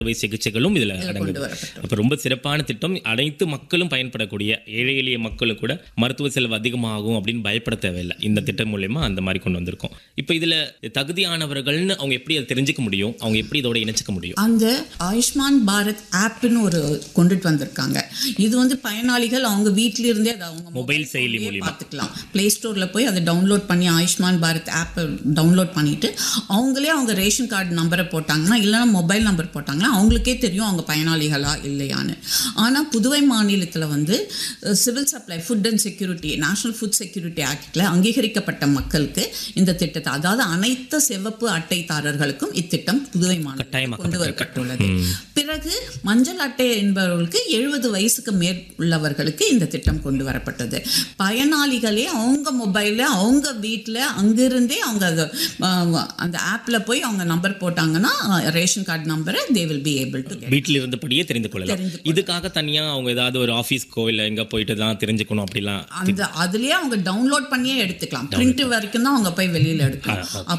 அறுவை சிகிச்சைகளும் இதுல கொண்டு அடங்குது வரப்பட்டது அப்ப ரொம்ப சிறப்பான திட்டம் அனைத்து மக்களும் பயன்படக்கூடிய ஏழை எளிய மக்களும் கூட மருத்துவ செலவு அதிகமாகும் அப்படின்னு பயப்பட தேவையில்லை இந்த திட்டம் மூலயமா அந்த மாதிரி கொண்டு வந்திருக்கோம் இப்போ இதுல தகுதியானவர்கள்னு அவங்க எப்படி அதை தெரிஞ்சுக்க முடியும் அவங்க எப்படி இதோட இணைச்சிக்க முடியும் அந்த ஆயுஷ்மான் பாரத் ஆப்னு ஒரு கொண்டுட்டு வந்திருக்காங்க இது வந்து பயனாளிகள் அவங்க வீட்ல இருந்தே அதை அவங்க மொபைல் செயலி phone லயே மூலியமா. பார்த்துக்கலாம் ப்ளே ஸ்டோர்ல போய் அதை டவுன்லோட் பண்ணி ஆயுஷ்மான் பாரத் ஆப் டவுன்லோட் பண்ணிட்டு அவங்களே அவங்க ரேஷன் கார்டு நம்பரை போட்டாங்கன்னா இல்லைன்னா மொபைல் நம்பர் போட்டாங்கன்னா அவங்களுக்கே தெரியும் அவங்க பயனாளிகளா இல்லையான்னு ஆனால் புதுவை மாநிலத்தில் வந்து civil supply food and security national food security ஆக்டில் அங்கீகரிக்கப்பட்ட மக்களுக்கு இந்த திட்டத்தை அதாவது அனைத்து சிவப்பு அட்டைதாரர்களுக்கும் இத்திட்டம் புதுவை மாநிலத்தில் கொண்டு வரப்பட்டுள்ளது பிறகு மஞ்சள் அட்டை என்பவர்களுக்கு எழுபது வயசுக்கு மேற்குள்ளவர்களுக்கு இந்த திட்டம் கொண்டு வரப்பட்டது பயனாளிகளே அவங்க மொபைலில் அவங்க வீட்டில் அங்கிருந்தே அவங்க அது, அஹ், அந்த ஆப்பில் போய் அவங்க நம்பர் போட்டாங்கன்னா ரேஷன் கார்டு நம்பரை they will be able to வீட்டில் இருந்தபடியே தெரிந்து கொள்ளலாம் தெரிந்து இதுக்காக தனியா அவங்க ஏதாவது ஒரு ஆஃபீஸ்க்கோ இல்லை எங்க போயிட்டு தான் தெரிஞ்சுக்கணும் அப்படிலாம் அந்த அதுலயே அவங்க டவுன்லோட் பண்ணியே எடுத்துக்கலாம் பிரிண்ட் வரைக்கும் தான் அவங்க போய் வெளியில எடுக்கலாம்